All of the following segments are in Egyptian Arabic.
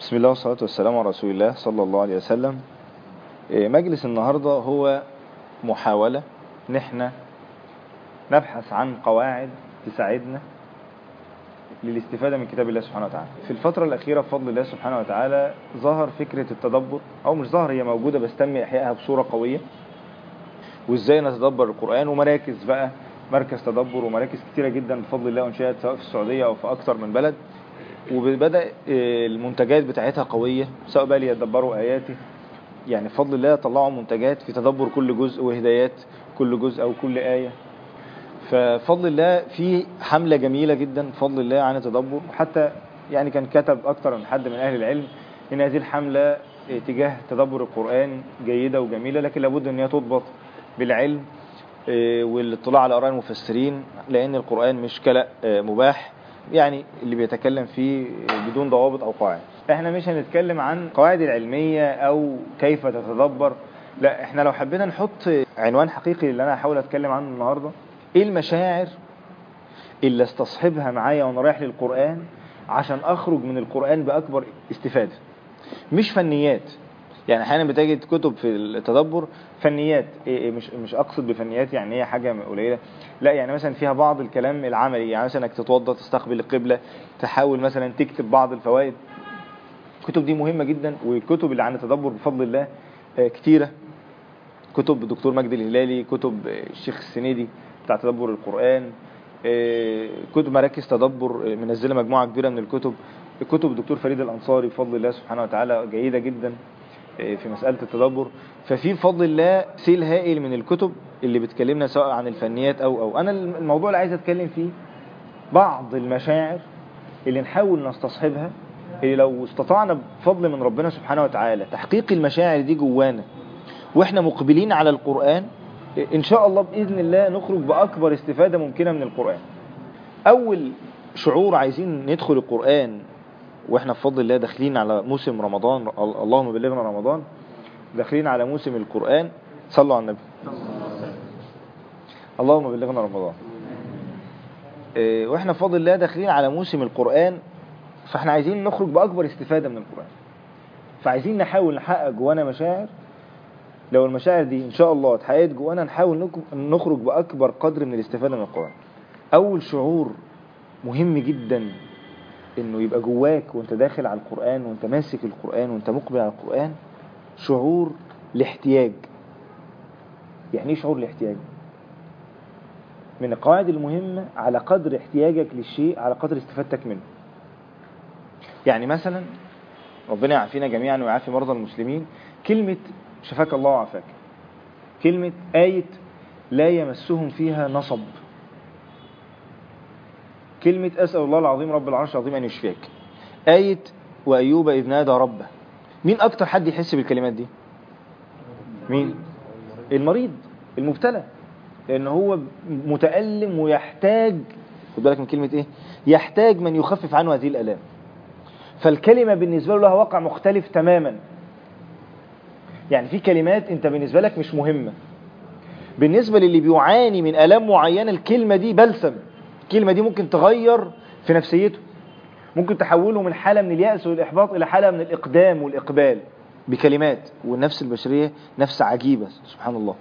بسم الله والصلاة والسلام على رسول الله صلى الله عليه وسلم إيه، مجلس النهاردة هو محاولة ان احنا نبحث عن قواعد تساعدنا للاستفادة من كتاب الله سبحانه وتعالى في الفترة الأخيرة بفضل الله سبحانه وتعالى ظهر فكرة التدبر أو مش ظهر هي موجودة بس تم إحيائها بصورة قوية وإزاي نتدبر القرآن ومراكز بقى مركز تدبر ومراكز كتيرة جدا بفضل الله انشأت سواء في السعودية أو في أكتر من بلد وبدأ المنتجات بتاعتها قوية سواء بقى ليتدبروا آياته يعني بفضل الله طلعوا منتجات في تدبر كل جزء وهدايات كل جزء أو كل آية ففضل الله في حملة جميلة جدا بفضل الله عن التدبر وحتى يعني كان كتب أكتر من حد من أهل العلم إن هذه الحملة تجاه تدبر القرآن جيدة وجميلة لكن لابد أن هي تضبط بالعلم والاطلاع على آراء المفسرين لأن القرآن مش كلأ مباح يعني اللي بيتكلم فيه بدون ضوابط أو قواعد احنا مش هنتكلم عن قواعد العلمية أو كيف تتدبر لا احنا لو حبينا نحط عنوان حقيقي اللي أنا هحاول أتكلم عنه النهاردة ايه المشاعر اللي استصحبها معايا وانا رايح للقرآن عشان اخرج من القرآن بأكبر استفادة مش فنيات يعني احيانا بتجد كتب في التدبر فنيات إيه مش مش اقصد بفنيات يعني هي حاجه قليله لا يعني مثلا فيها بعض الكلام العملي يعني مثلا انك تتوضا تستقبل القبله تحاول مثلا تكتب بعض الفوائد الكتب دي مهمه جدا والكتب اللي عن التدبر بفضل الله كتيره كتب الدكتور مجدي الهلالي كتب الشيخ السنيدي بتاع تدبر القرآن كتب مراكز تدبر منزله مجموعة كبيرة من الكتب كتب الدكتور فريد الأنصاري بفضل الله سبحانه وتعالى جيدة جدا في مسألة التدبر ففي بفضل الله سيل هائل من الكتب اللي بتكلمنا سواء عن الفنيات أو أو أنا الموضوع اللي عايز أتكلم فيه بعض المشاعر اللي نحاول نستصحبها اللي لو استطعنا بفضل من ربنا سبحانه وتعالى تحقيق المشاعر دي جوانا واحنا مقبلين على القرآن ان شاء الله باذن الله نخرج باكبر استفاده ممكنه من القران اول شعور عايزين ندخل القران واحنا بفضل الله داخلين على موسم رمضان اللهم بلغنا رمضان داخلين على موسم القران صلوا على النبي اللهم بلغنا رمضان واحنا بفضل الله داخلين على موسم القران فاحنا عايزين نخرج باكبر استفاده من القران فعايزين نحاول نحقق جوانا مشاعر لو المشاعر دي ان شاء الله اتحققت جوانا نحاول نخرج باكبر قدر من الاستفاده من القران اول شعور مهم جدا انه يبقى جواك وانت داخل على القران وانت ماسك القران وانت مقبل على القران شعور الاحتياج يعني ايه شعور الاحتياج من القواعد المهمه على قدر احتياجك للشيء على قدر استفادتك منه يعني مثلا ربنا يعافينا جميعا ويعافي مرضى المسلمين كلمه شفاك الله وعافاك كلمة آية لا يمسهم فيها نصب كلمة أسأل الله العظيم رب العرش العظيم أن يشفيك آية وأيوب إذ نادى ربه مين أكتر حد يحس بالكلمات دي مين المريض المبتلى لأن هو متألم ويحتاج خد بالك من كلمة إيه يحتاج من يخفف عنه هذه الألام فالكلمة بالنسبة له لها واقع مختلف تماما يعني في كلمات انت بالنسبة لك مش مهمة بالنسبة للي بيعاني من ألام معينة الكلمة دي بلسم الكلمة دي ممكن تغير في نفسيته ممكن تحوله من حالة من اليأس والإحباط إلى حالة من الإقدام والإقبال بكلمات والنفس البشرية نفس عجيبة سبحان الله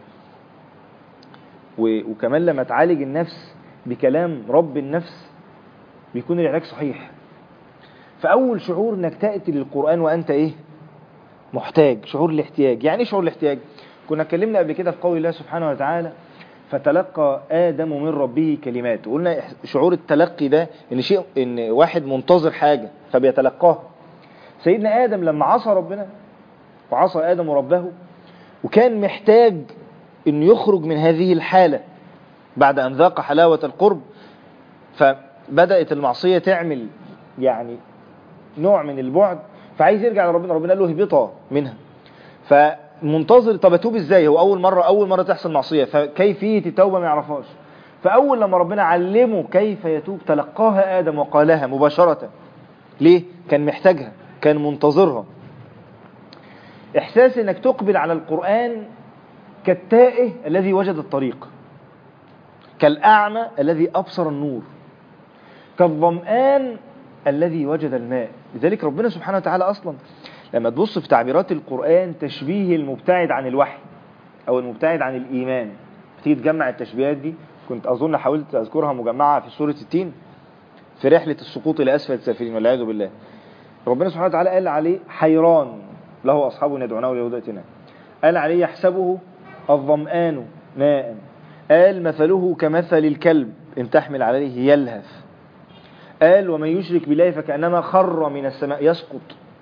وكمان لما تعالج النفس بكلام رب النفس بيكون العلاج صحيح فأول شعور انك تأتي للقرآن وأنت إيه محتاج شعور الاحتياج يعني ايه شعور الاحتياج كنا اتكلمنا قبل كده في قول الله سبحانه وتعالى فتلقى آدم من ربه كلمات وقلنا شعور التلقي ده ان شيء ان واحد منتظر حاجة فبيتلقاها سيدنا آدم لما عصى ربنا وعصى آدم ربه وكان محتاج انه يخرج من هذه الحالة بعد ان ذاق حلاوة القرب فبدأت المعصية تعمل يعني نوع من البعد فعايز يرجع لربنا ربنا قال له اهبطا منها فمنتظر طب اتوب ازاي هو اول مره اول مره تحصل معصيه فكيفيه التوبه ما يعرفهاش فاول لما ربنا علمه كيف يتوب تلقاها ادم وقالها مباشره ليه كان محتاجها كان منتظرها احساس انك تقبل على القران كالتائه الذي وجد الطريق كالاعمى الذي ابصر النور كالظمآن الذي وجد الماء لذلك ربنا سبحانه وتعالى أصلا لما تبص في تعبيرات القرآن تشبيه المبتعد عن الوحي أو المبتعد عن الإيمان تيجي تجمع التشبيهات دي كنت أظن حاولت أذكرها مجمعة في سورة التين في رحلة السقوط إلى أسفل السافلين والعياذ بالله ربنا سبحانه وتعالى قال عليه حيران له أصحاب يدعونه لهدأتنا قال عليه يحسبه الظمآن ماء قال مثله كمثل الكلب إن تحمل عليه يلهث قال ومن يشرك بالله فكأنما خر من السماء يسقط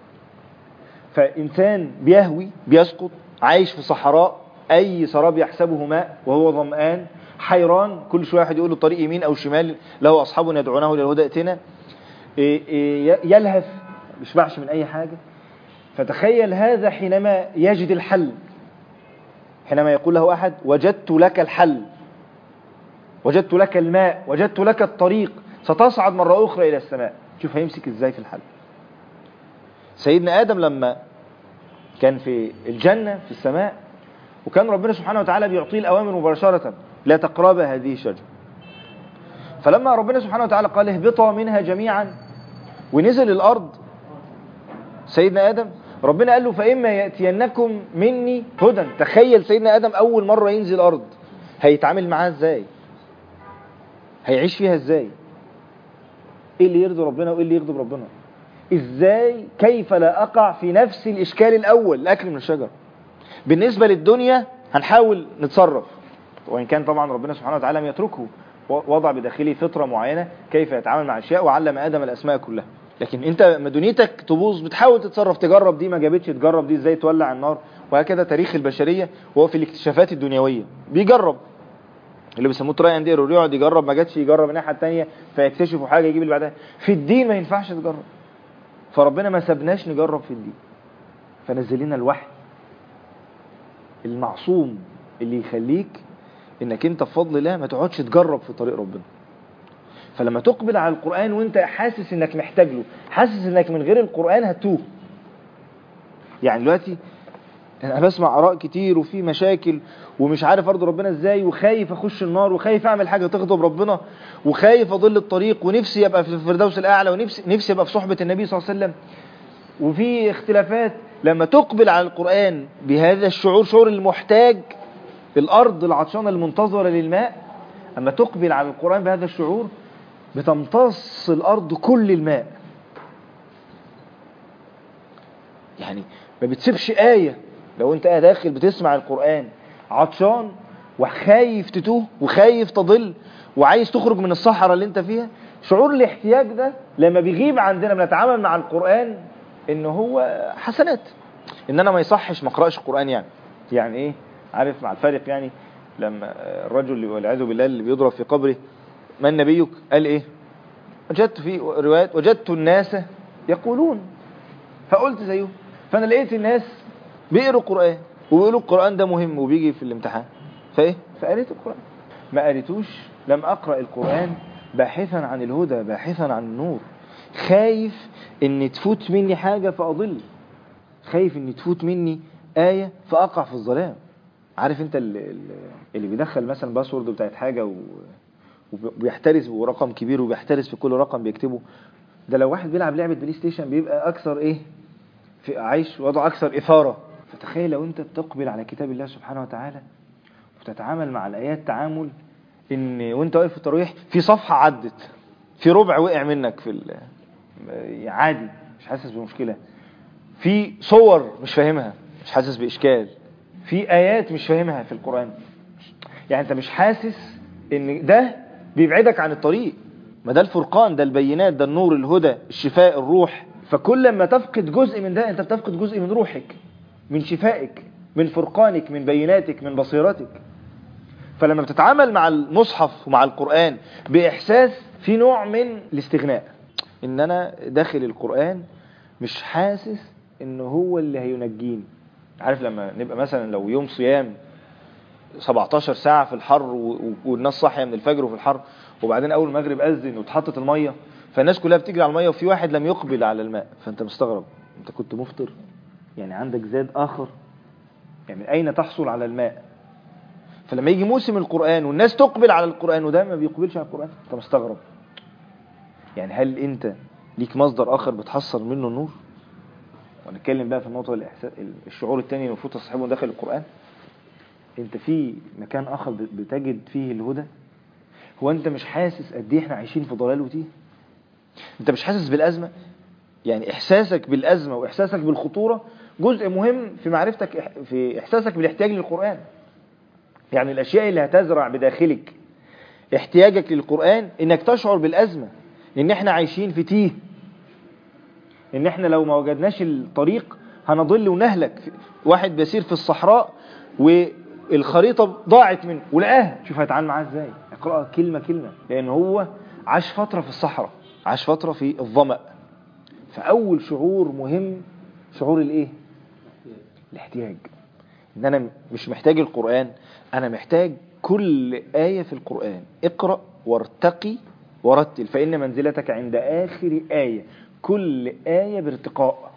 فإنسان بيهوي بيسقط عايش في صحراء أي سراب يحسبه ماء وهو ظمآن حيران كل شوية واحد يقول له طريق يمين أو شمال له أصحاب يدعونه للهدى ائتنا إيه إيه يلهث بيشبعش من أي حاجة فتخيل هذا حينما يجد الحل حينما يقول له أحد وجدت لك الحل وجدت لك الماء وجدت لك الطريق ستصعد مرة أخرى إلى السماء شوف هيمسك إزاي في الحل سيدنا آدم لما كان في الجنة في السماء وكان ربنا سبحانه وتعالى بيعطيه الأوامر مباشرة لا تقرب هذه الشجرة فلما ربنا سبحانه وتعالى قال اهبطا منها جميعا ونزل الأرض سيدنا آدم ربنا قال له فإما يأتينكم مني هدى تخيل سيدنا آدم أول مرة ينزل الأرض هيتعامل معاها ازاي هيعيش فيها ازاي ايه اللي يرضي ربنا وايه اللي يغضب ربنا ازاي كيف لا اقع في نفس الاشكال الاول الاكل من الشجر بالنسبة للدنيا هنحاول نتصرف وإن كان طبعا ربنا سبحانه وتعالى لم يتركه وضع بداخله فطرة معينة كيف يتعامل مع الأشياء وعلم آدم الأسماء كلها لكن انت ما دنيتك تبوظ بتحاول تتصرف تجرب دي ما جابتش تجرب دي ازاي تولع النار وهكذا تاريخ البشرية وهو في الاكتشافات الدنيوية بيجرب اللي بيسموه تراي اند ايرور يقعد يجرب ما جاتش يجرب الناحيه الثانيه فيكتشفوا حاجه يجيب اللي بعدها في الدين ما ينفعش تجرب فربنا ما سابناش نجرب في الدين فنزل لنا الوحي المعصوم اللي يخليك انك انت بفضل الله ما تقعدش تجرب في طريق ربنا فلما تقبل على القرآن وانت حاسس انك محتاج له حاسس انك من غير القرآن هتوه يعني دلوقتي انا بسمع اراء كتير وفي مشاكل ومش عارف ارضي ربنا ازاي وخايف اخش النار وخايف اعمل حاجه تغضب ربنا وخايف اضل الطريق ونفسي ابقى في الفردوس الاعلى ونفسي نفسي ابقى في صحبه النبي صلى الله عليه وسلم وفي اختلافات لما تقبل على القرآن بهذا الشعور شعور المحتاج الأرض العطشانة المنتظرة للماء أما تقبل على القرآن بهذا الشعور بتمتص الأرض كل الماء يعني ما بتسيبش آية لو أنت داخل بتسمع القرآن عطشان وخايف تتوه وخايف تضل وعايز تخرج من الصحراء اللي انت فيها شعور الاحتياج ده لما بيغيب عندنا بنتعامل مع القرآن ان هو حسنات ان انا ما يصحش ما اقراش القرآن يعني يعني ايه عارف مع الفارق يعني لما الرجل والعياذ بالله اللي بيضرب في قبره من نبيك قال ايه وجدت في روايات وجدت الناس يقولون فقلت زيهم فانا لقيت الناس بيقروا القرآن وبيقولوا القرآن ده مهم وبيجي في الامتحان فايه فقريت القرآن ما قريتوش لم اقرأ القرآن باحثا عن الهدى باحثا عن النور خايف ان تفوت مني حاجة فاضل خايف ان تفوت مني آية فاقع في الظلام عارف انت اللي, اللي بيدخل مثلا باسورد بتاعت حاجة و... وبيحترس ورقم كبير وبيحترس في كل رقم بيكتبه ده لو واحد بيلعب لعبة بلاي ستيشن بيبقى اكثر ايه في عايش وضع اكثر اثارة فتخيل لو انت بتقبل على كتاب الله سبحانه وتعالى وتتعامل مع الايات تعامل ان وانت واقف في التراويح في صفحة عدت في ربع وقع منك في ال... عادي مش حاسس بمشكلة في صور مش فاهمها مش حاسس بإشكال في آيات مش فاهمها في القرآن يعني انت مش حاسس ان ده بيبعدك عن الطريق ما ده الفرقان ده البينات ده النور الهدى الشفاء الروح فكل ما تفقد جزء من ده انت بتفقد جزء من روحك من شفائك من فرقانك من بيناتك من بصيرتك فلما بتتعامل مع المصحف ومع القرآن بإحساس في نوع من الاستغناء ان انا داخل القرآن مش حاسس ان هو اللي هينجيني عارف لما نبقى مثلا لو يوم صيام 17 ساعة في الحر والناس صاحية من الفجر وفي الحر وبعدين اول المغرب اذن واتحطت المية فالناس كلها بتجري على المية وفي واحد لم يقبل على الماء فانت مستغرب انت كنت مفطر يعني عندك زاد اخر يعني اين تحصل على الماء فلما يجي موسم القرآن والناس تقبل على القرآن وده ما بيقبلش على القرآن انت مستغرب يعني هل انت ليك مصدر اخر بتحصل منه النور ونتكلم بقى في النقطه الاحساس الشعور الثاني اللي المفروض تصاحبه داخل القران انت في مكان اخر بتجد فيه الهدى هو انت مش حاسس قد ايه احنا عايشين في ضلال وتيه انت مش حاسس بالازمه يعني احساسك بالازمه واحساسك بالخطوره جزء مهم في معرفتك في احساسك بالاحتياج للقران يعني الاشياء اللي هتزرع بداخلك احتياجك للقران انك تشعر بالازمه ان احنا عايشين في تيه ان احنا لو ما وجدناش الطريق هنضل ونهلك واحد بيسير في الصحراء والخريطة ضاعت منه ولقاها شوف هيتعامل معاها ازاي اقرأها كلمة كلمة لان هو عاش فترة في الصحراء عاش فترة في الظمأ فأول شعور مهم شعور الايه الاحتياج ان انا مش محتاج القرآن انا محتاج كل آية في القرآن اقرأ وارتقي ورتل فإن منزلتك عند آخر آية كل آية بارتقاء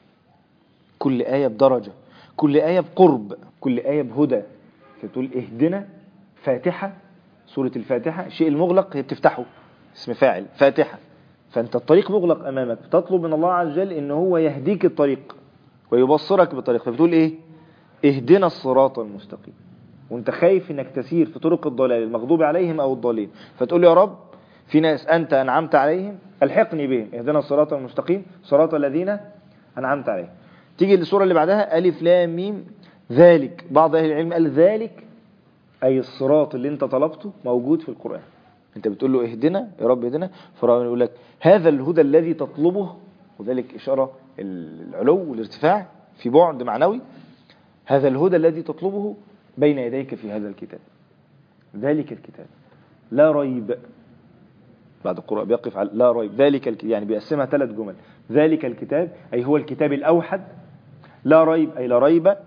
كل آية بدرجة كل آية بقرب كل آية بهدى فتقول اهدنا فاتحة سورة الفاتحة الشيء المغلق هي بتفتحه اسم فاعل فاتحة فأنت الطريق مغلق أمامك تطلب من الله عز وجل إن هو يهديك الطريق ويبصرك بالطريق فبتقول إيه اهدنا الصراط المستقيم وانت خايف انك تسير في طرق الضلال المغضوب عليهم او الضالين فتقول يا رب في ناس انت انعمت عليهم الحقني بهم اهدنا الصراط المستقيم صراط الذين انعمت عليهم تيجي للسوره اللي بعدها الف لام ميم ذلك بعض اهل العلم قال ذلك اي الصراط اللي انت طلبته موجود في القران انت بتقول له اهدنا يا رب اهدنا فربنا يقول لك هذا الهدى الذي تطلبه وذلك اشاره العلو والارتفاع في بعد معنوي هذا الهدى الذي تطلبه بين يديك في هذا الكتاب ذلك الكتاب لا ريب بعد القراء بيقف على لا ريب ذلك الك... يعني بيقسمها ثلاث جمل ذلك الكتاب أي هو الكتاب الأوحد لا ريب أي لا ريب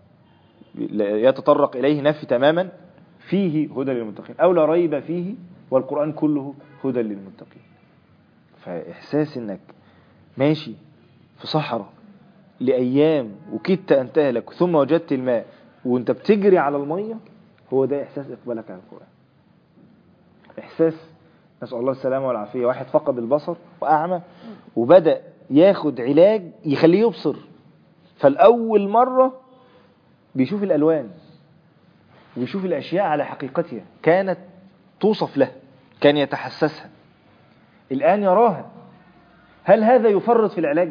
يتطرق إليه نفي تماما فيه هدى للمتقين أو لا ريب فيه والقرآن كله هدى للمتقين فإحساس إنك ماشي في صحراء لأيام وكدت أن تهلك ثم وجدت الماء وانت بتجري على المية هو ده إحساس إقبالك على القرآن إحساس نسأل الله السلامة والعافية واحد فقد البصر وأعمى وبدأ ياخد علاج يخليه يبصر فالأول مرة بيشوف الألوان وبيشوف الأشياء على حقيقتها كانت توصف له كان يتحسسها الآن يراها هل هذا يفرط في العلاج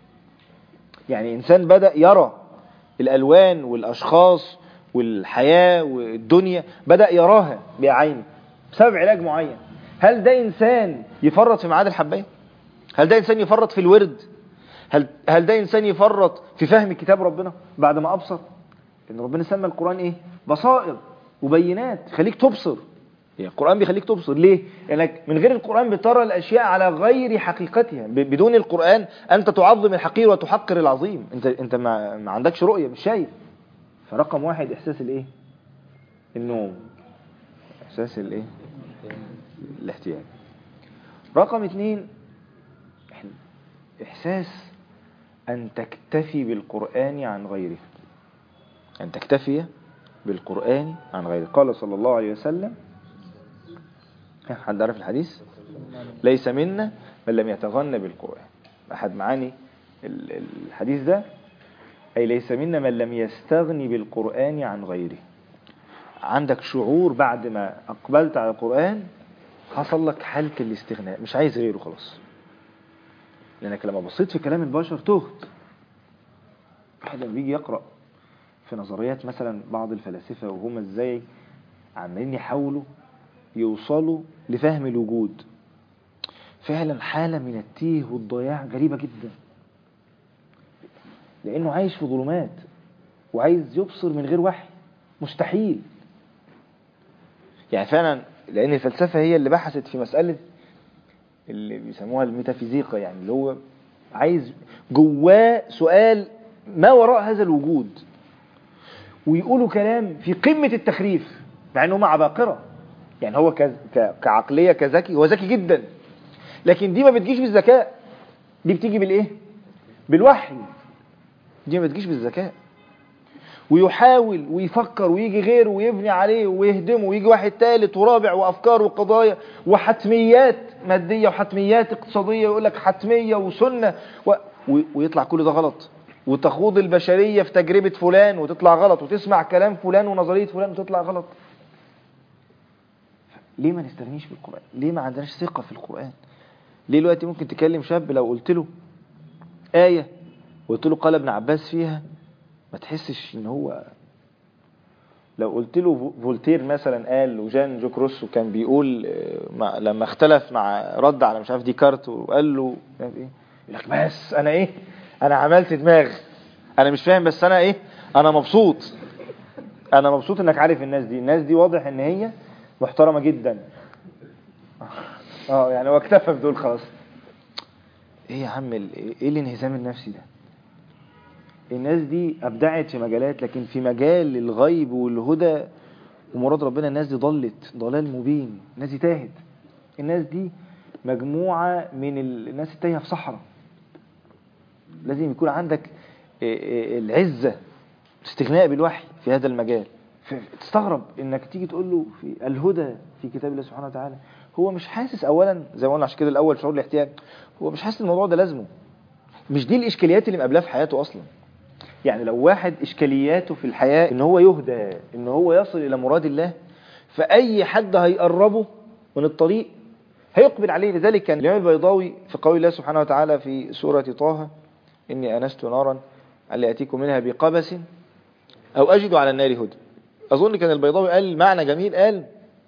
يعني إنسان بدأ يرى الألوان والأشخاص والحياة والدنيا بدأ يراها بعينه بسبب علاج معين هل ده إنسان يفرط في معاد الحباية هل ده إنسان يفرط في الورد هل, هل ده إنسان يفرط في فهم كتاب ربنا بعد ما أبصر إن ربنا سمى القرآن إيه بصائر وبينات خليك تبصر يعني القرآن بيخليك تبصر ليه؟ لأنك من غير القرآن بترى الأشياء على غير حقيقتها بدون القرآن أنت تعظم الحقير وتحقر العظيم أنت, انت ما, ما عندكش رؤية مش شايف فرقم واحد إحساس الإيه؟ النوم إحساس الإيه؟ الاحتياج رقم اثنين إحساس أن تكتفي بالقرآن عن غيره أن تكتفي بالقرآن عن غيره قال صلى الله عليه وسلم حد عارف الحديث ليس منا من لم يتغنى بالقرآن أحد معاني الحديث ده أي ليس منا من لم يستغني بالقرآن عن غيره عندك شعور بعد ما أقبلت على القرآن حصل لك حالة الاستغناء مش عايز غيره خلاص لأنك لما بصيت في كلام البشر تهت واحد لما بيجي يقرأ في نظريات مثلا بعض الفلاسفة وهم ازاي عمالين يحاولوا يوصلوا لفهم الوجود فعلا حالة من التيه والضياع غريبة جدا لأنه عايش في ظلمات وعايز يبصر من غير وحي مستحيل يعني فعلا لأن الفلسفة هي اللي بحثت في مسألة اللي بيسموها الميتافيزيقا يعني اللي هو عايز جواه سؤال ما وراء هذا الوجود ويقولوا كلام في قمة التخريف مع انه عباقرة يعني هو كعقلية كذكي هو ذكي جدا لكن دي ما بتجيش بالذكاء دي بتيجي بالايه بالوحي دي ما بتجيش بالذكاء ويحاول ويفكر ويجي غيره ويبني عليه ويهدمه ويجي واحد ثالث ورابع وافكار وقضايا وحتميات ماديه وحتميات اقتصاديه ويقول لك حتميه وسنه و... و... ويطلع كل ده غلط وتخوض البشريه في تجربه فلان وتطلع غلط وتسمع كلام فلان ونظريه فلان وتطلع غلط ليه ما نستغنيش بالقران ليه ما عندناش ثقه في القران ليه دلوقتي ممكن تكلم شاب لو قلت له ايه وقلت له قال ابن عباس فيها ما تحسش ان هو لو قلت له فولتير مثلا قال وجان جوك روسو كان بيقول مع لما اختلف مع رد على مش عارف ديكارت وقال له ايه يقول لك بس انا ايه انا عملت دماغ انا مش فاهم بس انا ايه انا مبسوط انا مبسوط انك عارف الناس دي الناس دي واضح ان هي محترمه جدا اه يعني هو اكتفى بدول خلاص ايه يا عم ايه الانهزام النفسي ده الناس دي ابدعت في مجالات لكن في مجال الغيب والهدى ومراد ربنا الناس دي ضلت ضلال مبين الناس دي تاهت الناس دي مجموعة من الناس التايهة في صحراء لازم يكون عندك العزة استغناء بالوحي في هذا المجال تستغرب انك تيجي تقول له في الهدى في كتاب الله سبحانه وتعالى هو مش حاسس اولا زي ما قلنا عشان كده الاول شعور الاحتياج هو مش حاسس الموضوع ده لازمه مش دي الاشكاليات اللي مقابلاه في حياته اصلا يعني لو واحد إشكالياته في الحياة إن هو يهدى إن هو يصل إلى مراد الله فأي حد هيقربه من الطريق هيقبل عليه لذلك كان الإمام البيضاوي في قول الله سبحانه وتعالى في سورة طه إني أنست نارا قال يأتيكم منها بقبس أو أجد على النار هدى أظن كان البيضاوي قال معنى جميل قال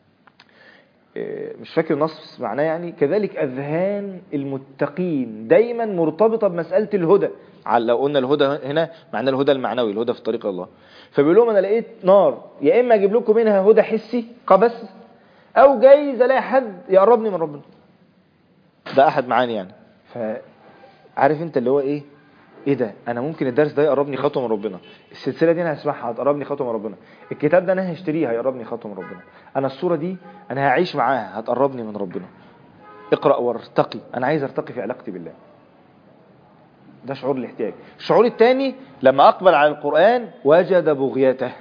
مش فاكر نص معناه يعني كذلك أذهان المتقين دايما مرتبطة بمسألة الهدى لو قلنا الهدى هنا معناه الهدى المعنوي الهدى في طريق الله فبيقول لهم انا لقيت نار يا اما اجيب لكم منها هدى حسي قبس او جايز الاقي حد يقربني من ربنا ده احد معاني يعني فعارف انت اللي هو ايه ايه ده انا ممكن الدرس ده يقربني خطوه من ربنا السلسله دي انا هسمعها هتقربني خطوه من ربنا الكتاب ده انا هشتريه هيقربني خطوه من ربنا انا الصوره دي انا هعيش معاها هتقربني من ربنا اقرا وارتقي انا عايز ارتقي في علاقتي بالله ده شعور الاحتياج الشعور الثاني لما أقبل على القرآن وجد بغيته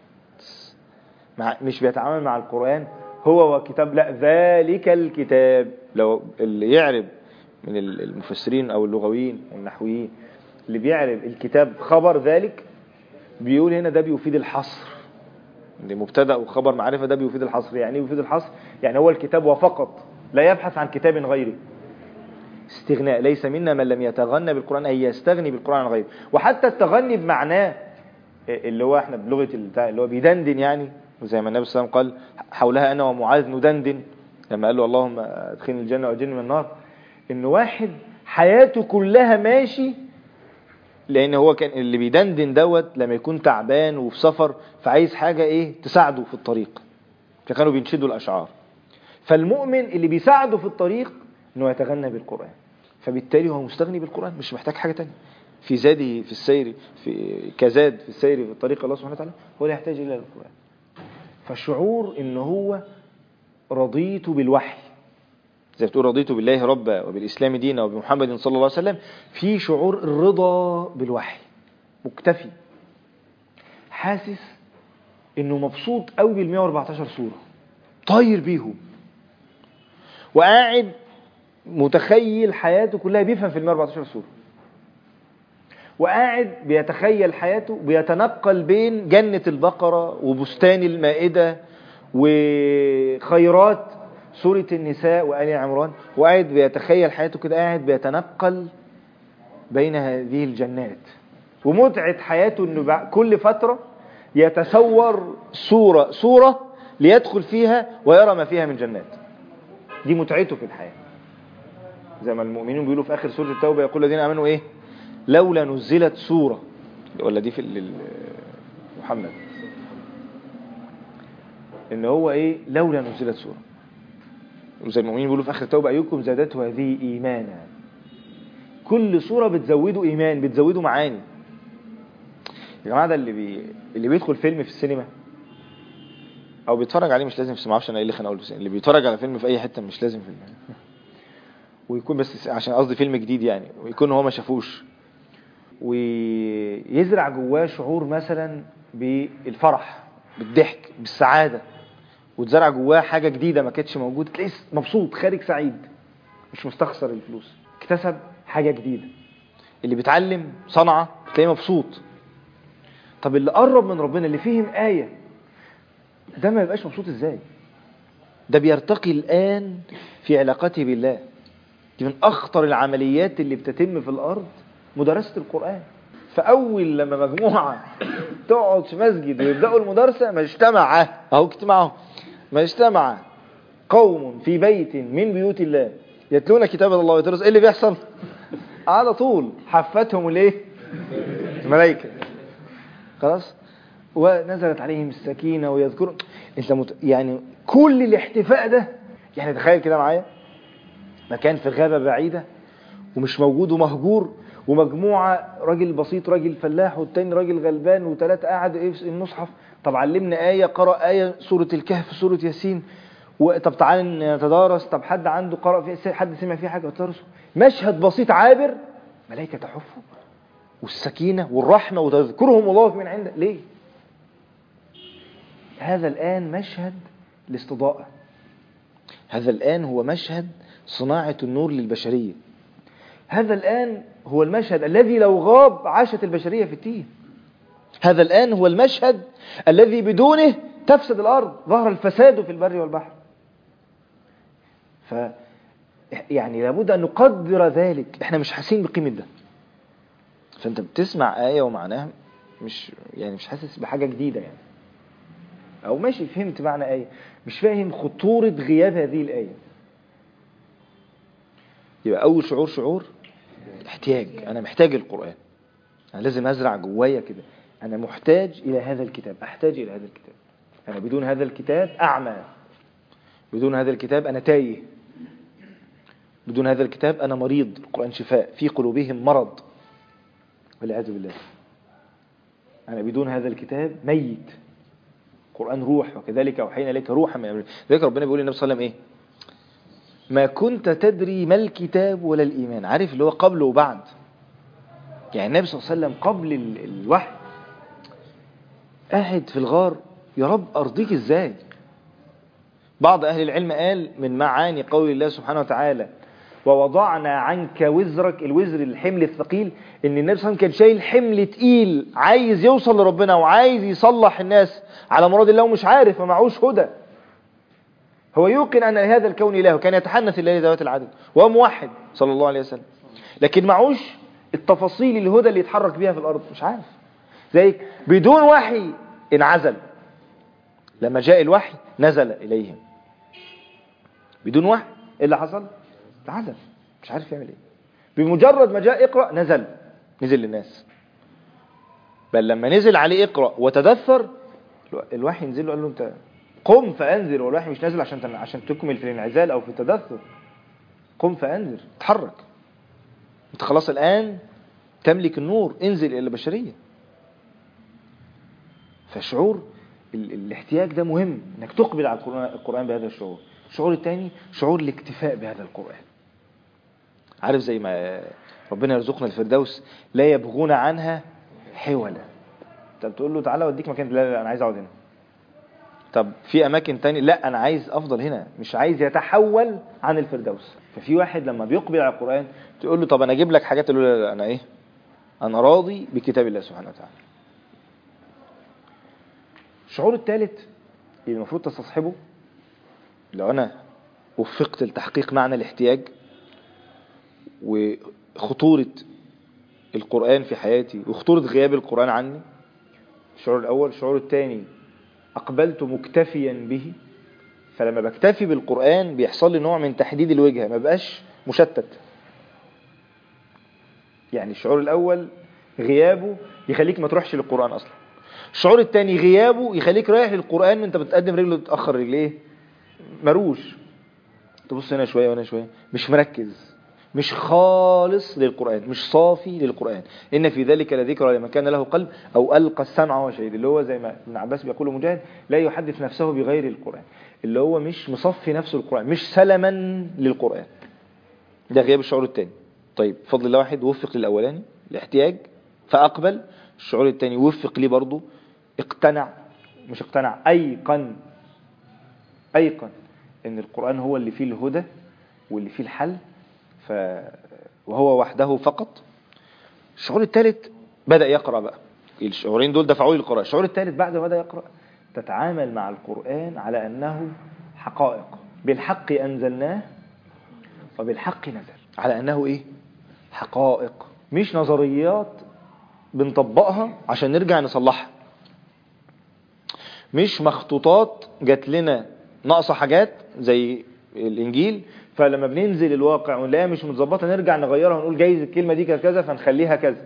مع مش بيتعامل مع القرآن هو وكتاب لا ذلك الكتاب لو اللي يعرب من المفسرين أو اللغويين والنحويين اللي بيعرب الكتاب خبر ذلك بيقول هنا ده بيفيد الحصر اللي مبتدا وخبر معرفة ده بيفيد الحصر يعني ايه بيفيد الحصر يعني هو الكتاب وفقط لا يبحث عن كتاب غيره استغناء ليس منا من لم يتغنى بالقرآن أي يستغني بالقرآن عن غيره وحتى التغني بمعناه اللي هو احنا بلغة اللي هو بيدندن يعني زي ما النبي صلى الله عليه وسلم قال حولها أنا ومعاذ ندندن لما قال له اللهم ادخلني الجنة وأجرني من النار إن واحد حياته كلها ماشي لأن هو كان اللي بيدندن دوت لما يكون تعبان وفي سفر فعايز حاجة إيه تساعده في الطريق فكانوا بينشدوا الأشعار فالمؤمن اللي بيساعده في الطريق انه يتغنى بالقرآن فبالتالي هو مستغني بالقرآن مش محتاج حاجة تانية في زاده في السير في كزاد في السير في طريق الله سبحانه وتعالى هو لا يحتاج إلا القرآن فالشعور ان هو رضيت بالوحي زي بتقول رضيت بالله ربا وبالإسلام دينا وبمحمد صلى الله عليه وسلم في شعور الرضا بالوحي مكتفي حاسس انه مبسوط قوي بال 114 سورة طاير بيهم وقاعد متخيل حياته كلها بيفهم في ال 114 سورة وقاعد بيتخيل حياته بيتنقل بين جنة البقرة وبستان المائدة وخيرات سورة النساء وآل عمران وقاعد بيتخيل حياته كده قاعد بيتنقل بين هذه الجنات ومتعة حياته انه كل فترة يتصور صورة صورة ليدخل فيها ويرى ما فيها من جنات دي متعته في الحياة زي ما المؤمنين بيقولوا في آخر سورة التوبة يقول الذين آمنوا إيه لولا نزلت سورة ولا دي في محمد إن هو إيه لولا نزلت سورة زي المؤمنين بيقولوا في آخر التوبة أيكم زادته هذه إيمانا كل سورة بتزوده إيمان بتزوده معاني يا جماعة ده اللي بي... اللي بيدخل فيلم في السينما او بيتفرج عليه مش لازم في ما اعرفش انا ايه اللي خلاني اقول اللي بيتفرج على فيلم في اي حته مش لازم في ويكون بس عشان قصدي فيلم جديد يعني ويكون هو ما شافوش ويزرع جواه شعور مثلا بالفرح بالضحك بالسعادة وتزرع جواه حاجة جديدة ما كانتش موجودة تلاقيه مبسوط خارج سعيد مش مستخسر الفلوس اكتسب حاجة جديدة اللي بيتعلم صنعة تلاقيه مبسوط طب اللي قرب من ربنا اللي فهم آية ده ما يبقاش مبسوط ازاي ده بيرتقي الآن في علاقته بالله دي من أخطر العمليات اللي بتتم في الأرض مدرسة القرآن فأول لما مجموعة تقعد في مسجد ويبدأوا المدرسة ما اجتمع أهو اجتمعوا ما اجتمع قوم في بيت من بيوت الله يتلون كتاب الله ويدرس ايه اللي بيحصل على طول حفتهم الايه الملائكه خلاص ونزلت عليهم السكينه ويذكرون انت مت... يعني كل الاحتفاء ده يعني تخيل كده معايا مكان في غابه بعيده ومش موجود ومهجور ومجموعه راجل بسيط راجل فلاح والتاني راجل غلبان وثلاثه قاعد ايه المصحف طب علمنا ايه قرأ ايه سوره الكهف سوره ياسين طب تعالى نتدارس طب حد عنده قرأ في حد سمع فيه حاجه تدرسه مشهد بسيط عابر ملائكه تحفه والسكينه والرحمه وتذكرهم الله من عنده ليه هذا الآن مشهد الاستضاءة هذا الآن هو مشهد صناعة النور للبشرية هذا الآن هو المشهد الذي لو غاب عاشت البشرية في التيه هذا الآن هو المشهد الذي بدونه تفسد الأرض ظهر الفساد في البر والبحر ف يعني لابد أن نقدر ذلك احنا مش حاسين بقيمة ده فانت بتسمع آية ومعناها مش يعني مش حاسس بحاجة جديدة يعني او ماشي فهمت معنى آية مش فاهم خطورة غياب هذه الآية يبقى أول شعور شعور احتياج أنا محتاج القرآن أنا لازم أزرع جوايا كده أنا محتاج إلى هذا الكتاب أحتاج إلى هذا الكتاب أنا بدون هذا الكتاب أعمى بدون هذا الكتاب أنا تايه بدون هذا الكتاب أنا مريض القرآن شفاء في قلوبهم مرض والعياذ بالله أنا بدون هذا الكتاب ميت القرآن روح وكذلك أوحينا إليك روحا من أمرنا ذلك ربنا بيقول للنبي صلى الله عليه وسلم إيه ما كنت تدري ما الكتاب ولا الإيمان عارف اللي هو قبل وبعد يعني النبي صلى الله عليه وسلم قبل الوحي قاعد في الغار يا رب أرضيك إزاي بعض أهل العلم قال من معاني قول الله سبحانه وتعالى ووضعنا عنك وزرك الوزر الحمل الثقيل ان النبي صلى الله عليه وسلم كان شايل حمل تقيل عايز يوصل لربنا وعايز يصلح الناس على مراد الله ومش عارف ومعوش هدى هو يوقن ان هذا الكون اله وكان يتحنث الليل ذوات العدد وهو موحد صلى الله عليه وسلم لكن معوش التفاصيل الهدى اللي يتحرك بيها في الارض مش عارف زي بدون وحي انعزل لما جاء الوحي نزل اليهم بدون وحي ايه اللي حصل اتعزل مش عارف يعمل ايه بمجرد ما جاء اقرأ نزل نزل للناس بل لما نزل عليه اقرأ وتدثر الوحي نزل له قال له انت قم فانذر والوحي مش نازل عشان عشان تكمل في الانعزال او في التدثر قم فانذر اتحرك انت خلاص الان تملك النور انزل الى البشريه فشعور الاحتياج ده مهم انك تقبل على القرآن بهذا الشعور الشعور الثاني شعور الاكتفاء بهذا القرآن عارف زي ما ربنا يرزقنا الفردوس لا يبغون عنها حولا طب تقول له تعالى اوديك مكان لا لا انا عايز اقعد هنا طب في اماكن تاني لا انا عايز افضل هنا مش عايز يتحول عن الفردوس ففي واحد لما بيقبل على القران تقول له طب انا اجيب لك حاجات تقول له لا انا ايه انا راضي بكتاب الله سبحانه وتعالى الشعور الثالث اللي المفروض تستصحبه لو انا وفقت لتحقيق معنى الاحتياج وخطورة القرآن في حياتي وخطورة غياب القرآن عني الشعور الأول الشعور الثاني أقبلت مكتفيا به فلما بكتفي بالقرآن بيحصل لي نوع من تحديد الوجهة ما بقاش مشتت يعني الشعور الأول غيابه يخليك ما تروحش للقرآن أصلا الشعور الثاني غيابه يخليك رايح للقرآن وانت بتقدم رجله وتأخر رجليه مروش تبص هنا شوية وهنا شوية مش مركز مش خالص للقرآن مش صافي للقرآن إن في ذلك لذكرى لمن كان له قلب أو ألقى السمع وهو شهيد اللي هو زي ما ابن عباس بيقول مجاهد لا يحدث نفسه بغير القرآن اللي هو مش مصفي نفسه القرآن مش سلما للقرآن ده غياب الشعور الثاني طيب فضل الله واحد وفق للأولاني الاحتياج فأقبل الشعور الثاني وفق لي برضه اقتنع مش اقتنع ايقن ايقن ان القرآن هو اللي فيه الهدى واللي فيه الحل ف وهو وحده فقط الشعور الثالث بدأ يقرأ بقى الشعورين دول دفعوه للقراءة الشعور الثالث بعد ما بدأ يقرأ تتعامل مع القرآن على أنه حقائق بالحق أنزلناه وبالحق نزل على أنه إيه حقائق مش نظريات بنطبقها عشان نرجع نصلحها مش مخطوطات جات لنا ناقصة حاجات زي الإنجيل فلما بننزل الواقع ونلاقيها مش متظبطة نرجع نغيرها ونقول جايز الكلمة دي كذا فنخليها كذا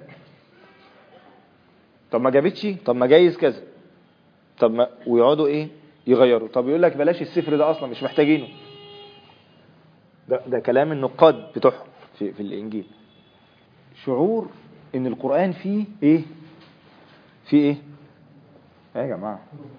طب ما جابتش طب ما جايز كذا طب ما ويقعدوا ايه يغيروا طب يقول لك بلاش السفر ده اصلا مش محتاجينه ده, ده كلام النقاد بتوعهم في, في الانجيل شعور ان القرآن فيه ايه فيه ايه ايه يا جماعة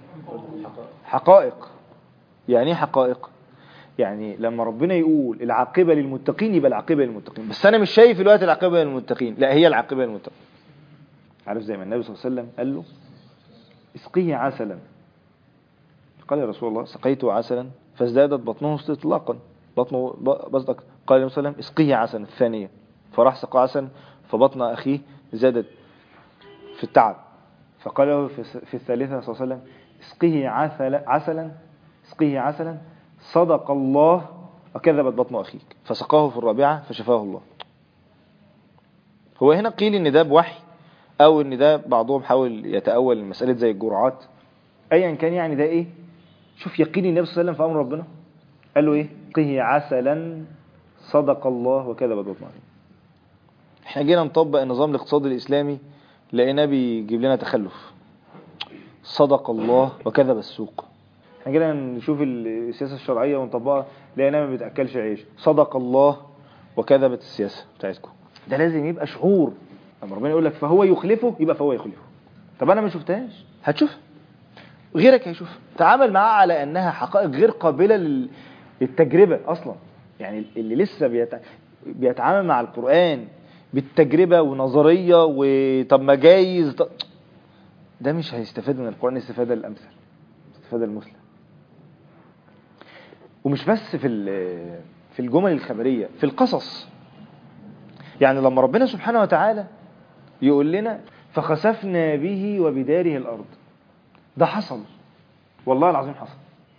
حقائق يعني ايه حقائق يعني لما ربنا يقول العاقبة للمتقين يبقى العاقبة للمتقين بس انا مش شايف الوقت العاقبة للمتقين لا هي العاقبة للمتقين عارف زي ما النبي صلى الله عليه وسلم قال له اسقيه عسلا قال يا رسول الله سقيته عسلا فازدادت بطنه استطلاقا بطنه بصدق قال النبي صلى الله عليه وسلم اسقيه عسلا الثانية فراح سقى عسلا فبطن أخيه زادت في التعب فقال له في الثالثة صلى الله عليه وسلم اسقيه عسلا, عسلا اسقيه عسلا صدق الله وكذبت بطن أخيك فسقاه في الرابعة فشفاه الله هو هنا قيل ان ده بوحي او ان ده بعضهم حاول يتأول المسألة زي الجرعات ايا كان يعني ده ايه شوف يقين النبي صلى الله عليه وسلم في امر ربنا قال له ايه قه عسلا صدق الله وكذبت بطن أخيك احنا جينا نطبق النظام الاقتصادي الاسلامي لقيناه بيجيب لنا تخلف صدق الله وكذب السوق احنا جينا نشوف السياسة الشرعية ونطبقها لقيناها ما بتأكلش عيش صدق الله وكذبت السياسة بتاعتكم ده لازم يبقى شعور لما ربنا يقول لك فهو يخلفه يبقى فهو يخلفه طب انا ما شفتهاش هتشوف غيرك هيشوف تعامل معاها على انها حقائق غير قابلة للتجربة اصلا يعني اللي لسه بيتع... بيتعامل مع القرآن بالتجربة ونظرية وطب ما جايز طب ده مش هيستفاد من القرآن استفادة الأمثل استفادة المسلم ومش بس في في الجمل الخبرية في القصص يعني لما ربنا سبحانه وتعالى يقول لنا فخسفنا به وبداره الأرض ده حصل والله العظيم حصل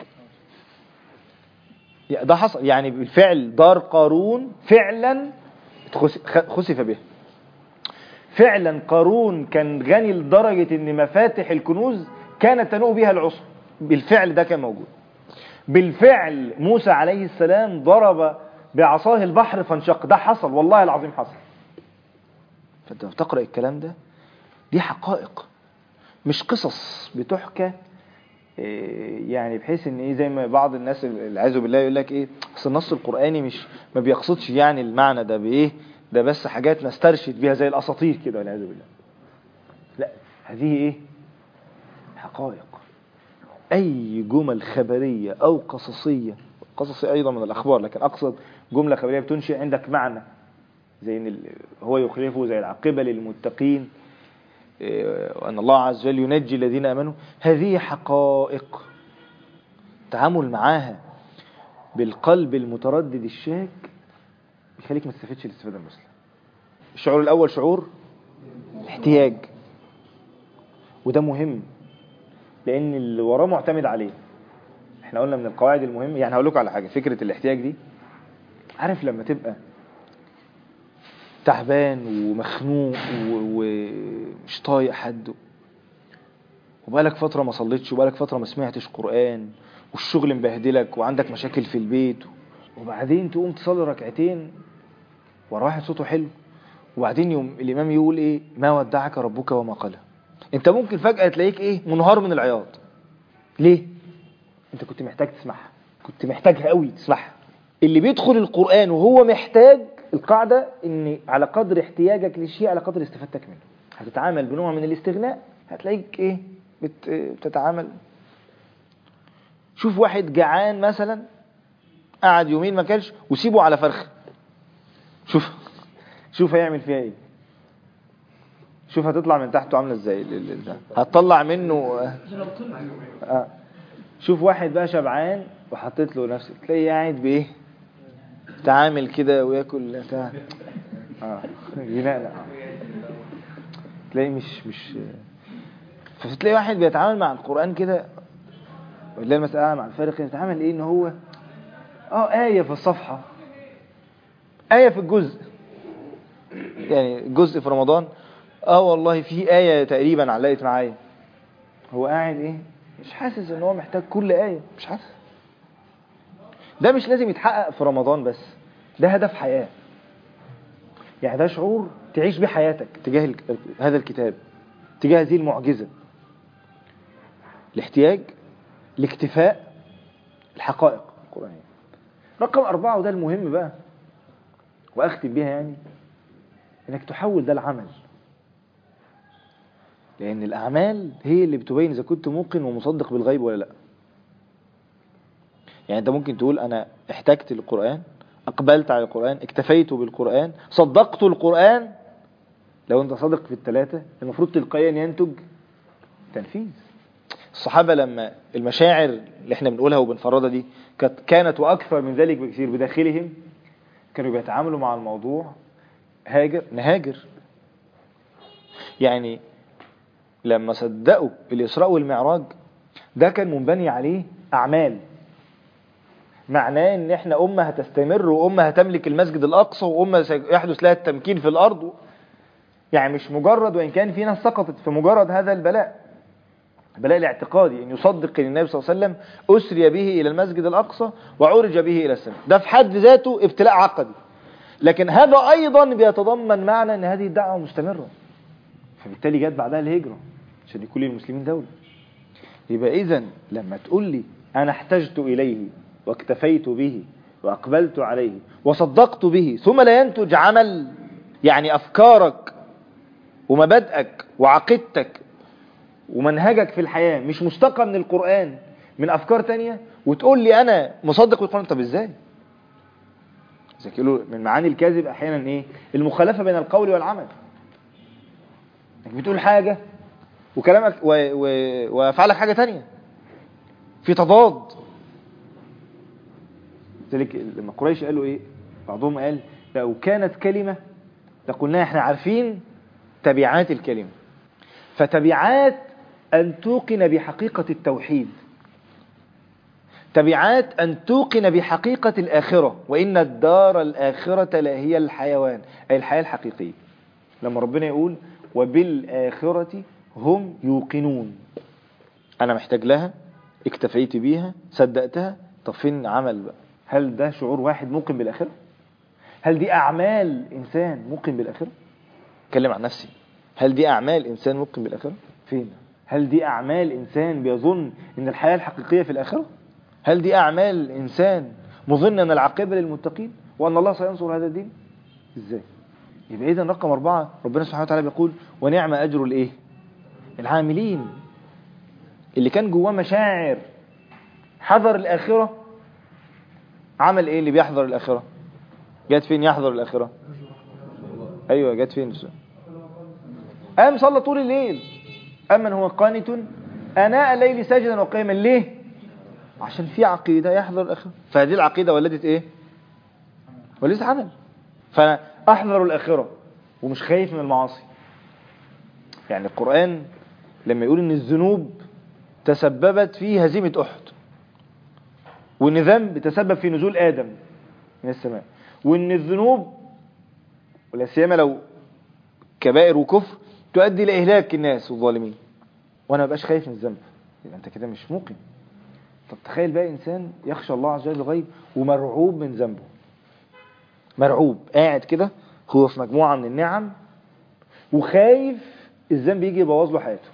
ده حصل يعني بالفعل دار قارون فعلا خسف به فعلا قارون كان غني لدرجة ان مفاتح الكنوز كانت تنوء بها العصر بالفعل ده كان موجود بالفعل موسى عليه السلام ضرب بعصاه البحر فانشق ده حصل والله العظيم حصل فانت بتقرأ الكلام ده دي حقائق مش قصص بتحكى يعني بحيث ان ايه زي ما بعض الناس العياذ بالله يقول لك ايه اصل النص القرآني مش ما بيقصدش يعني المعنى ده بايه ده بس حاجات نسترشد بيها زي الاساطير كده والعياذ بالله لا هذه ايه حقائق اي جمل خبرية او قصصية قصصية ايضا من الاخبار لكن اقصد جملة خبرية بتنشئ عندك معنى زي ان هو يخلفه زي العاقبة للمتقين وأن الله عز وجل ينجي الذين أمنوا هذه حقائق تعامل معاها بالقلب المتردد الشاك يخليك ما تستفدش الاستفادة المسلم الشعور الأول شعور الاحتياج وده مهم لأن اللي وراه معتمد عليه احنا قلنا من القواعد المهمة يعني هقول لكم على حاجة فكرة الاحتياج دي عارف لما تبقى تعبان ومخنوق ومش طايق حد وبقالك فترة ما صليتش وبقالك فترة ما سمعتش قرآن والشغل مبهدلك وعندك مشاكل في البيت وبعدين تقوم تصلي ركعتين ورا واحد صوته حلو وبعدين يوم الإمام يقول إيه ما ودعك ربك وما قلى أنت ممكن فجأة تلاقيك إيه منهار من العياط ليه؟ أنت كنت محتاج تسمعها كنت محتاجها قوي تسمعها اللي بيدخل القرآن وهو محتاج القاعدة ان على قدر احتياجك للشيء على قدر استفادتك منه هتتعامل بنوع من الاستغناء هتلاقيك ايه بت... بتتعامل شوف واحد جعان مثلا قعد يومين ما كلش وسيبه على فرخ شوف شوف هيعمل فيها ايه شوف هتطلع من تحته عامله ازاي ال- ال- ده. هتطلع منه آه. شوف واحد بقى شبعان وحطيت له نفسه تلاقيه قاعد بايه تعامل كده وياكل بتاع اه ينقنق تلاقيه مش مش فتلاقي واحد بيتعامل مع القرآن كده ولا المسألة مع الفارق يتعامل ايه ان هو اه آية في الصفحة آية في الجزء يعني جزء في رمضان اه والله في آية تقريبا علقت معايا هو قاعد ايه مش حاسس ان هو محتاج كل آية مش حاسس ده مش لازم يتحقق في رمضان بس ده هدف حياة يعني ده شعور تعيش بيه حياتك تجاه ال- هذا الكتاب تجاه هذه المعجزة الاحتياج الاكتفاء الحقائق القرآنية رقم أربعة وده المهم بقى وأختم بيها يعني إنك تحول ده العمل لأن الأعمال هي اللي بتبين إذا كنت موقن ومصدق بالغيب ولا لأ يعني أنت ممكن تقول أنا احتجت للقرآن أقبلت على القرآن اكتفيت بالقرآن صدقت القرآن لو أنت صادق في الثلاثة المفروض تلقائيا ينتج تنفيذ الصحابة لما المشاعر اللي احنا بنقولها وبنفرضها دي كانت كانت وأكثر من ذلك بكثير بداخلهم كانوا بيتعاملوا مع الموضوع هاجر نهاجر يعني لما صدقوا الإسراء والمعراج ده كان منبني عليه أعمال معناه ان احنا امه هتستمر وامه هتملك المسجد الاقصى وامه سيحدث لها التمكين في الارض يعني مش مجرد وان كان في ناس سقطت في مجرد هذا البلاء البلاء الاعتقادي ان يصدق ان النبي صلى الله عليه وسلم اسري به الى المسجد الاقصى وعرج به الى السماء ده في حد ذاته ابتلاء عقدي لكن هذا ايضا بيتضمن معنى ان هذه الدعوه مستمره فبالتالي جت بعدها الهجره عشان يكون للمسلمين دوله يبقى اذا لما تقول لي انا احتجت اليه واكتفيت به واقبلت عليه وصدقت به ثم لا ينتج عمل يعني افكارك ومبادئك وعقيدتك ومنهجك في الحياة مش مستقى من القرآن من أفكار تانية وتقول لي أنا مصدق بالقرآن طب إزاي زي كيلو من معاني الكذب أحيانا إيه المخالفة بين القول والعمل انك بتقول حاجة وكلامك و... و... وافعالك حاجة تانية في تضاد ذلك لما قريش قالوا ايه بعضهم قال لو كانت كلمة لقلنا احنا عارفين تبعات الكلمة فتبعات أن توقن بحقيقة التوحيد تبعات أن توقن بحقيقة الآخرة وإن الدار الآخرة لهي الحيوان أي الحياة الحقيقية لما ربنا يقول وبالآخرة هم يوقنون أنا محتاج لها اكتفيت بيها صدقتها طب فين عمل بقى هل ده شعور واحد موقن بالآخرة هل دي أعمال إنسان موقن بالآخرة اتكلم عن نفسي هل دي أعمال إنسان موقن بالآخرة فين هل دي أعمال إنسان بيظن إن الحياة الحقيقية في الآخرة هل دي أعمال إنسان مظن أن العاقبة للمتقين وأن الله سينصر هذا الدين إزاي يبقى إذا رقم أربعة ربنا سبحانه وتعالى بيقول ونعم أجر الإيه العاملين اللي كان جواه مشاعر حذر الآخرة عمل إيه اللي بيحذر الآخرة جت فين يحذر الآخرة أيوة جت فين قام صلى طول الليل أمن هو قانت أناء الليل ساجدا وقيما ليه عشان في عقيدة يحذر الآخرة فهذه العقيدة ولدت إيه ولدت عمل فأنا أحذر الآخرة ومش خايف من المعاصي يعني القرآن لما يقول إن الذنوب تسببت في هزيمة أحد وإن ذنب تسبب في نزول آدم من السماء وإن الذنوب ولا سيما لو كبائر وكفر تؤدي لإهلاك الناس والظالمين وأنا ما بقاش خايف من الذنب يبقى أنت كده مش موقن طب تخيل بقى إنسان يخشى الله عز وجل الغيب ومرعوب من ذنبه مرعوب قاعد كده هو في مجموعة من النعم وخايف الذنب يجي يبوظ له حياته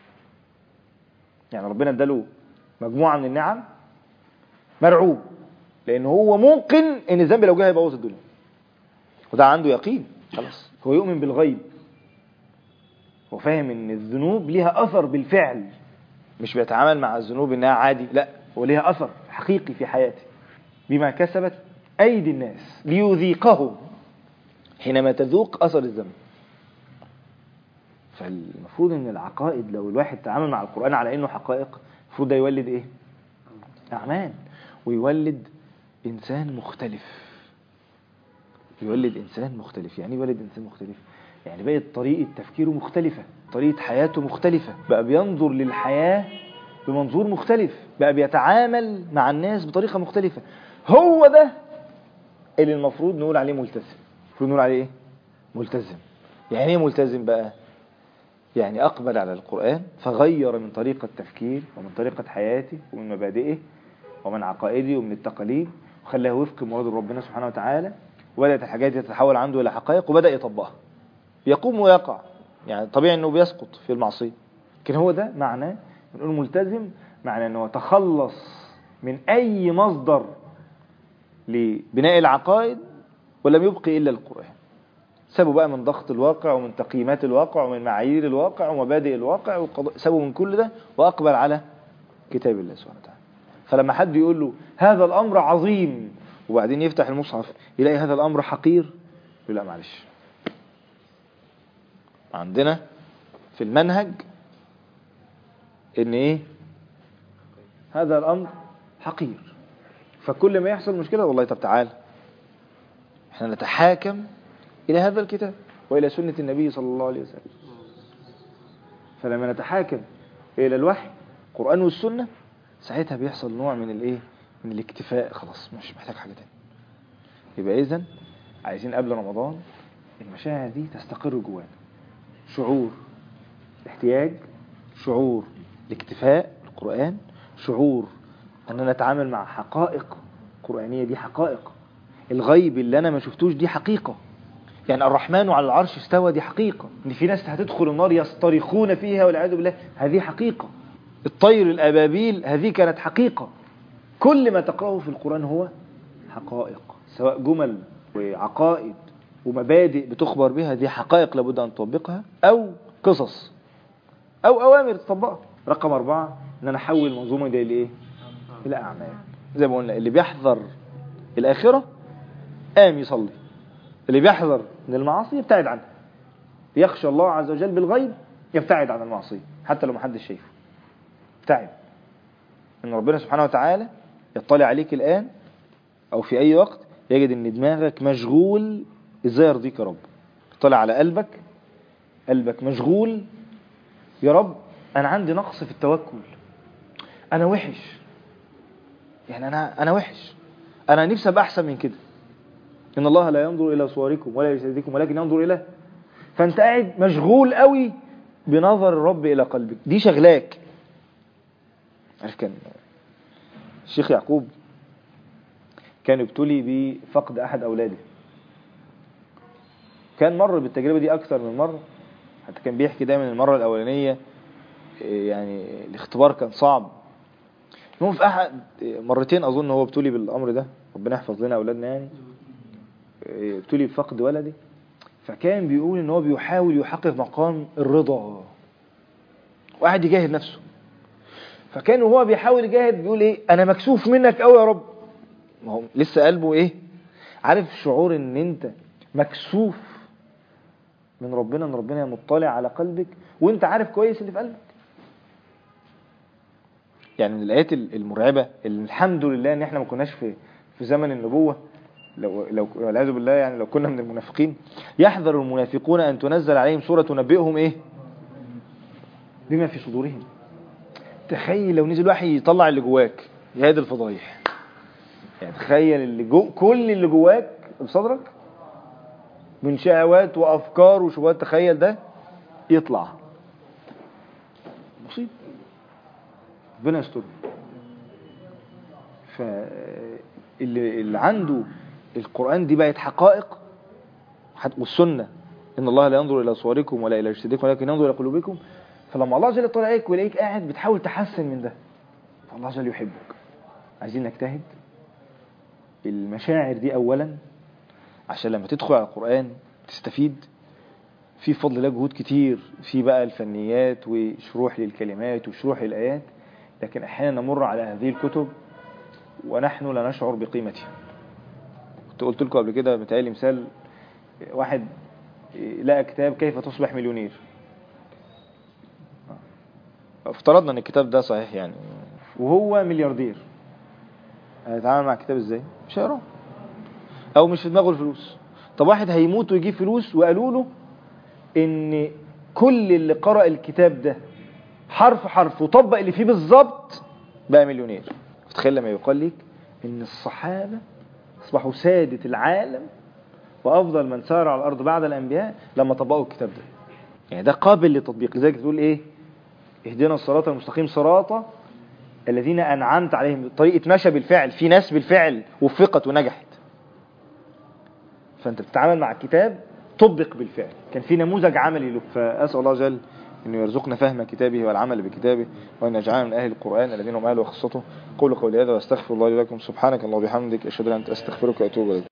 يعني ربنا اداله مجموعة من النعم مرعوب لأن هو ممكن إن الذنب لو جه يبوظ الدنيا وده عنده يقين خلاص هو يؤمن بالغيب هو فاهم ان الذنوب ليها اثر بالفعل مش بيتعامل مع الذنوب انها عادي لا هو ليها اثر حقيقي في حياته بما كسبت ايدي الناس ليذيقهم حينما تذوق اثر الذنب فالمفروض ان العقائد لو الواحد تعامل مع القرآن على انه حقائق المفروض ده يولد ايه اعمال ويولد انسان مختلف يولد انسان مختلف يعني إيه يولد انسان مختلف يعني بقت طريقة تفكيره مختلفة طريقة حياته مختلفة بقى بينظر للحياة بمنظور مختلف بقى بيتعامل مع الناس بطريقة مختلفة هو ده اللي المفروض نقول عليه ملتزم المفروض نقول عليه ايه ملتزم يعني ايه ملتزم بقى يعني أقبل على القرآن فغير من طريقة تفكير ومن طريقة حياته ومن مبادئه ومن عقائده ومن التقاليد وخلاه وفق مراد ربنا سبحانه وتعالى وبدأت الحاجات دي تتحول عنده إلى حقائق وبدأ يطبقها يقوم ويقع يعني طبيعي أنه بيسقط في المعصية لكن هو ده معناه نقول ملتزم معناه أنه تخلص من أي مصدر لبناء العقائد ولم يبقي إلا القرآن سابوا بقى من ضغط الواقع ومن تقييمات الواقع ومن معايير الواقع ومبادئ الواقع والقضاء سابوا من كل ده وأقبل على كتاب الله سبحانه وتعالى فلما حد يقول له هذا الأمر عظيم وبعدين يفتح المصحف يلاقي هذا الأمر حقير يقول لا معلش عندنا في المنهج ان ايه هذا الأمر حقير فكل ما يحصل مشكلة والله طب تعال احنا نتحاكم إلى هذا الكتاب وإلى سنة النبي صلى الله عليه وسلم فلما نتحاكم إلى الوحي القرآن والسنة ساعتها بيحصل نوع من الايه من الاكتفاء خلاص مش محتاج حاجة تانية يبقى إذن عايزين قبل رمضان المشاعر دي تستقر جوانا شعور الاحتياج شعور الاكتفاء القرآن شعور أننا نتعامل مع حقائق قرآنية دي حقائق الغيب اللي أنا ما شفتوش دي حقيقة يعني الرحمن على العرش استوى دي حقيقة ان في ناس هتدخل النار يصطرخون فيها والعياذ بالله هذه حقيقة الطير الأبابيل هذه كانت حقيقة كل ما تقرأه في القرآن هو حقائق سواء جمل وعقائد ومبادئ بتخبر بها دي حقائق لابد أن تطبقها أو قصص أو أوامر تطبقها رقم أربعة إن أنا أحول المنظومة دي لإيه؟ إلى أعمال زي ما قلنا اللي بيحذر الآخرة قام يصلي اللي بيحذر من المعاصي يبتعد عنها يخشى الله عز وجل بالغيب يبتعد عن المعصية حتى لو محدش شايفه ابتعد ان ربنا سبحانه وتعالى يطلع عليك الآن او في اي وقت يجد ان دماغك مشغول ازاي يرضيك يا رب يطلع على قلبك قلبك مشغول يا رب انا عندي نقص في التوكل انا وحش يعني انا انا وحش انا نفسي ابقى احسن من كده ان الله لا ينظر الى صوركم ولا الى جسدكم ولكن ينظر الى فانت قاعد مشغول قوي بنظر الرب الى قلبك دي شغلاك عارف كان الشيخ يعقوب كان ابتلي بفقد احد اولاده كان مر بالتجربه دي اكثر من مره حتى كان بيحكي دايما المره الاولانيه يعني الاختبار كان صعب المهم في احد مرتين اظن هو ابتلي بالامر ده ربنا يحفظ لنا اولادنا يعني ابتلي بفقد ولده فكان بيقول ان هو بيحاول يحقق مقام الرضا وقاعد يجاهد نفسه فكان وهو بيحاول يجاهد بيقول ايه انا مكسوف منك قوي يا رب ما هو لسه قلبه ايه عارف شعور ان انت مكسوف من ربنا ان ربنا مطلع على قلبك وانت عارف كويس اللي في قلبك يعني من الايات المرعبه اللي الحمد لله ان احنا ما كناش في في زمن النبوه لو لو والعياذ بالله يعني لو كنا من المنافقين يحذر المنافقون ان تنزل عليهم سوره تنبئهم ايه بما في صدورهم تخيل لو نزل واحد يطلع اللي جواك يا هادي الفضايح يعني تخيل اللي جو كل اللي جواك بصدرك من شهوات وافكار وشبهات تخيل ده يطلع مصيبه ربنا يستر فاللي اللي عنده القرآن دي بقت حقائق والسنة إن الله لا ينظر إلى صوركم ولا إلى أجسادكم ولكن ينظر إلى قلوبكم فلما الله جل يطلع عليك ويلاقيك قاعد بتحاول تحسن من ده فالله جل يحبك عايزين نجتهد المشاعر دي أولا عشان لما تدخل على القرآن تستفيد في فضل الله جهود كتير في بقى الفنيات وشروح للكلمات وشروح للآيات لكن أحيانا نمر على هذه الكتب ونحن لا نشعر بقيمتها كنت قلت لكم قبل كده متهيألي مثال واحد لقى كتاب كيف تصبح مليونير افترضنا ان الكتاب ده صحيح يعني وهو ملياردير هيتعامل مع الكتاب ازاي مش هيقراه او مش في دماغه الفلوس طب واحد هيموت ويجيب فلوس وقالوا له ان كل اللي قرأ الكتاب ده حرف حرف وطبق اللي فيه بالظبط بقى مليونير تخيل لما يقال لك ان الصحابة اصبحوا سادة العالم وافضل من سار على الارض بعد الانبياء لما طبقوا الكتاب ده يعني ده قابل للتطبيق لذلك تقول ايه اهدنا الصراط المستقيم صراط الذين انعمت عليهم الطريق اتمشى بالفعل في ناس بالفعل وفقت ونجحت فانت بتتعامل مع الكتاب طبق بالفعل كان في نموذج عملي له فاسال الله جل انه يرزقنا فهم كتابه والعمل بكتابه وان يجعلنا من اهل القران الذين هم اهله وخاصته قولوا قولي هذا واستغفر الله لي ولكم سبحانك اللهم وبحمدك اشهد ان لا اله الا انت استغفرك واتوب اليك